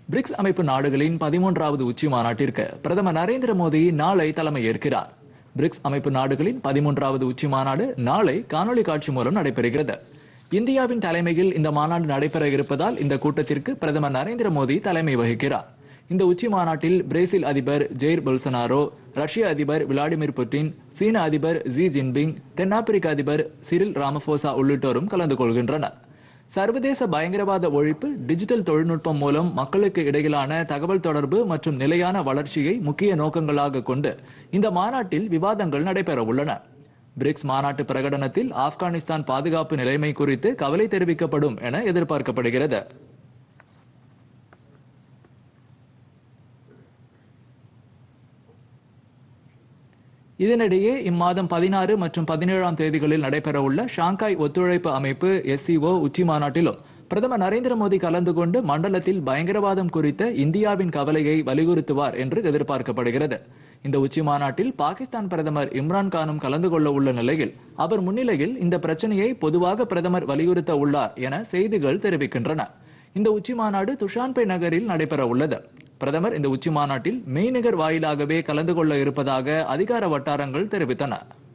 BRICS அமைப்பு நாடுகளின் பதிமூன்றாவது உச்சி மாநாட்டிற்கு பிரதமர் நரேந்திர மோடி நாளை தலைமையேற்கிறார் பிரிக்ஸ் அமைப்பு நாடுகளின் பதிமூன்றாவது உச்சி மாநாடு நாளை காணொலி காட்சி மூலம் நடைபெறுகிறது இந்தியாவின் தலைமையில் இந்த மாநாடு நடைபெற இருப்பதால் இந்த கூட்டத்திற்கு பிரதமர் நரேந்திர மோடி தலைமை வகிக்கிறார் இந்த உச்சி மாநாட்டில் பிரேசில் அதிபர் ஜெயிர் பொல்சனாரோ ரஷ்ய அதிபர் விளாடிமிர் புட்டின் சீன அதிபர் ஜி ஜின்பிங் தென்னாப்பிரிக்க அதிபர் சிரில் ராமபோசா உள்ளிட்டோரும் கலந்து கொள்கின்றனர் சர்வதேச பயங்கரவாத ஒழிப்பு டிஜிட்டல் தொழில்நுட்பம் மூலம் மக்களுக்கு இடையிலான தகவல் தொடர்பு மற்றும் நிலையான வளர்ச்சியை முக்கிய நோக்கங்களாக கொண்டு இந்த மாநாட்டில் விவாதங்கள் நடைபெற உள்ளன பிரிக்ஸ் மாநாட்டு பிரகடனத்தில் ஆப்கானிஸ்தான் பாதுகாப்பு நிலைமை குறித்து கவலை தெரிவிக்கப்படும் என எதிர்பார்க்கப்படுகிறது இதனிடையே இம்மாதம் பதினாறு மற்றும் பதினேழாம் தேதிகளில் நடைபெறவுள்ள ஷாங்காய் ஒத்துழைப்பு அமைப்பு எஸ்சிஓ உச்சி மாநாட்டிலும் பிரதமர் நரேந்திர மோடி கலந்து கொண்டு மண்டலத்தில் பயங்கரவாதம் குறித்த இந்தியாவின் கவலையை வலியுறுத்துவார் என்று எதிர்பார்க்கப்படுகிறது இந்த உச்சி மாநாட்டில் பாகிஸ்தான் பிரதமர் இம்ரான் கானும் கலந்து கொள்ள உள்ள நிலையில் அவர் முன்னிலையில் இந்த பிரச்சனையை பொதுவாக பிரதமர் வலியுறுத்த உள்ளார் என செய்திகள் தெரிவிக்கின்றன இந்த உச்சி மாநாடு துஷான்பே நகரில் நடைபெற உள்ளது பிரதமர் இந்த உச்சி மாநாட்டில் மெய்நிகர் வாயிலாகவே கலந்து கொள்ள இருப்பதாக அதிகார வட்டாரங்கள் தெரிவித்தன